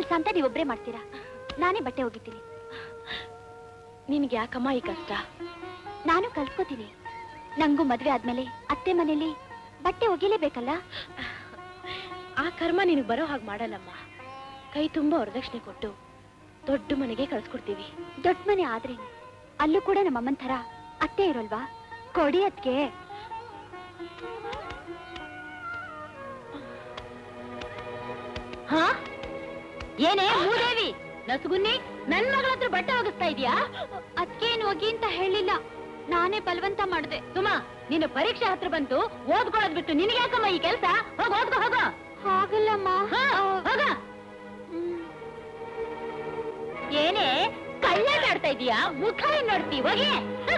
ಕೆಲಸ ಅಂತ ನೀವೊಬ್ರೇ ಮಾಡ್ತೀರಾ ನಾನೇ ಬಟ್ಟೆ ಒಗಿತೀನಿ ನಿನ್ಗೆ ಯಾಕಮ್ಮ ಈ ಕಷ್ಟ ನಾನು ಕಲ್ತ್ಕೋತೀನಿ ನಂಗೂ ಮದ್ವೆ ಆದ್ಮೇಲೆ ಅತ್ತೆ ಮನೇಲಿ ಬಟ್ಟೆ ಒಗಿಲೇಬೇಕಲ್ಲ ಆ ಕರ್ಮ ನಿನಗೆ ಬರೋ ಹಾಗೆ ಮಾಡಲ್ಲಮ್ಮ ಕೈ ತುಂಬಾ ವರದಕ್ಷಿಣೆ ಕೊಟ್ಟು ದೊಡ್ಡ ಮನೆಗೆ ಕಳ್ಸ್ಕೊಡ್ತೀವಿ ದೊಡ್ಡ ಮನೆ ಆದ್ರೆ ಅಲ್ಲೂ ಕೂಡ ನಮ್ಮಮ್ಮನ್ ಥರ ಅತ್ತೆ ಇರೋಲ್ವಾ ಕೊಡಿ ಅದ್ಕೆ ಹಾ ಏನೇ ಮೂದೇವಿ ನಸುಗುನ್ನಿ ನನ್ ಮಗಳ ಹತ್ರ ಬಟ್ಟೆ ಒಗಿಸ್ತಾ ಇದೀಯಾ ಅದ್ಕೇನು ಒಗಿ ಅಂತ ಹೇಳಿಲ್ಲ ನಾನೇ ಬಲವಂತ ಮಾಡ್ದೆ ಸುಮಾ ನಿನ್ನ ಪರೀಕ್ಷೆ ಹತ್ರ ಬಂತು ಓದ್ಕೊಳ್ಳೋದ್ ಬಿಟ್ಟು ನಿನಗೆ ಯಾಕಮ್ಮ ಈ ಕೆಲ್ಸ ಹೋಗ ಓದ್ಕೋ ಹೋಗ ಹಾಗಲ್ಲಮ್ಮ ಹೋಗ ಏನೇ ಕಳ್ಳ ಮಾಡ್ತಾ ಇದೀಯಾ ಮುಖ ಏನ್ ನೋಡ್ತಿ ಹೋಗಿ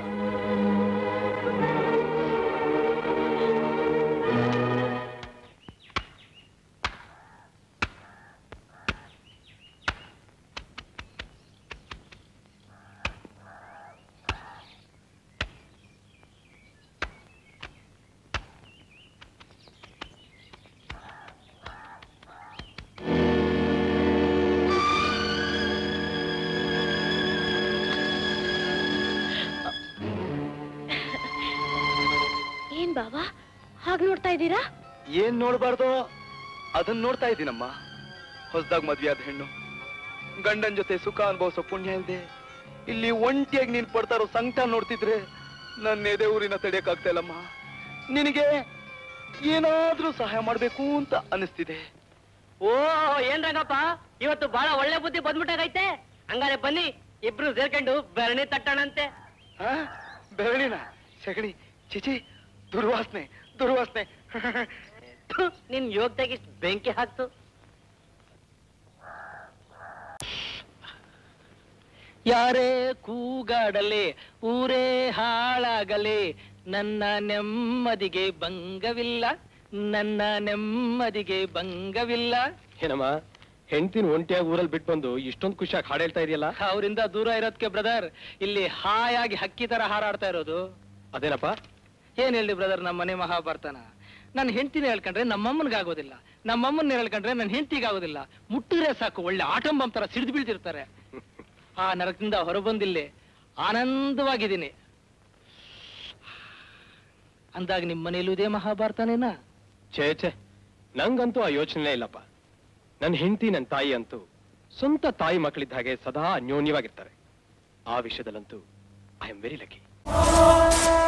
ಏನ್ ಬಾವಾ ಹಾಗ್ ನೋಡ್ತಾ ಇದ್ದೀರಾ ಏನ್ ನೋಡ್ಬಾರ್ದು ಅದನ್ನ ನೋಡ್ತಾ ಇದ್ದೀನಮ್ಮ ಹೊಸದಾಗ್ ಮದ್ವೆ ಆದ ಹೆಣ್ಣು ಗಂಡನ್ ಜೊತೆ ಸುಖ ಅನುಭವಿಸೋ ಪುಣ್ಯ ಇಲ್ದೆ ಇಲ್ಲಿ ಒಂಟಿಯಾಗಿ ನೀನ್ ಪಡ್ತಾ ಇರೋ ಸಂಕಟ ನೋಡ್ತಿದ್ರೆ ನನ್ನ ಎದೆ ಊರಿನ ತಡೆಯಕ್ಕಾಗ್ತಾ ಇಲ್ಲಮ್ಮ ನಿನಗೆ ಏನಾದ್ರೂ ಸಹಾಯ ಮಾಡ್ಬೇಕು ಅಂತ ಅನಿಸ್ತಿದೆ ಓ ಏನ್ ರಂಗಪ್ಪ ಇವತ್ತು ಬಹಳ ಒಳ್ಳೆ ಬುದ್ಧಿ ಬಂದ್ಬಿಟ್ಟಾಗೈತೆ ಹಂಗಾರೆ ಬನ್ನಿ ಇಬ್ರು ಸೇರ್ಕೊಂಡು ಬೆರಣಿ ತಟ್ಟಣಂತೆ ಆ? ಬೆರಳಿನ ಸಗಣಿ ಚಿಚಿ ದುರ್ವಾಸನೆ ದುರ್ವಾಸನೆ ಥು, ನಿನ್ ಯೋಗ್ಯತೆಗೆ ಇಷ್ಟ್ ಬೆಂಕಿ ಹಾಕ್ತು ಯಾರೇ ಕೂಗಾಡಲೆ ಊರೇ ಹಾಳಾಗಲಿ ನನ್ನ ನೆಮ್ಮದಿಗೆ ಭಂಗವಿಲ್ಲ ನನ್ನ ನೆಮ್ಮದಿಗೆ ಭಂಗವಿಲ್ಲ ಏನಮ್ಮ ಹೆಂಡತಿನ ಒಂಟಿಯಾಗಿ ಊರಲ್ಲಿ ಬಿಟ್ಟು ಬಂದು ಇಷ್ಟೊಂದು ಖುಷಿಯಾಗಿ ಹಾಡು ಹೇಳ್ತಾ ಇದೆಯಲ್ಲ ಅವರಿಂದ ದೂರ ಇರೋದಕ್ಕೆ ಬ್ರದರ್ ಇಲ್ಲಿ ಹಾಯಾಗಿ ಹಕ್ಕಿ ತರ ಹಾರಾಡ್ತಾ ಇರೋದು ಅದೇನಪ್ಪ ಏನ್ ಹೇಳಿ ಬ್ರದರ್ ನಮ್ಮ ಮನೆ ಮಹಾಭಾರತನ ನನ್ನ ಹೆಂಡತಿನ ಹೇಳ್ಕೊಂಡ್ರೆ ನಮ್ಮಮ್ಮನಿಗಾಗೋದಿಲ್ಲ ನಮ್ಮಮ್ಮನ ಹೇಳ್ಕೊಂಡ್ರೆ ನನ್ನ ಹೆಂಡತಿಗಾಗೋದಿಲ್ಲ ಮುಟ್ಟಿದ್ರೆ ಸಾಕು ಒಳ್ಳೆ ಆಟಂ ಬಾಂಬ್ ತರ ಸಿಡಿದು ಬೀಳ್ತಿರ್ತಾರೆ ಆ ನರಕದಿಂದ ಹೊರಬಂದಿಲ್ಲಿ ಆನಂದವಾಗಿದ್ದೀನಿ ಅಂದಾಗ ನಿಮ್ಮ ಮನೇಲೂ ಇದೇ ಮಹಾಭಾರತನೇನಾ ಛೇ ಛೇ ನಂಗಂತೂ ಆ ಯೋಚನೆ ಇಲ್ಲಪ್ಪ ನನ್ನ ಹೆಂಡತಿ ನನ್ನ ತಾಯಿ ಅಂತೂ ಸ್ವಂತ ತಾಯಿ ಮಕ್ಕಳಿದ್ದ ಹಾಗೆ ಸದಾ ಅನ್ಯೋನ್ಯವಾಗಿರ್ತಾರೆ ಆ ವಿಷಯದಲ್ಲಂತೂ ಐ ಆಮ್ ವೆರಿ ಲಕ್ಕಿ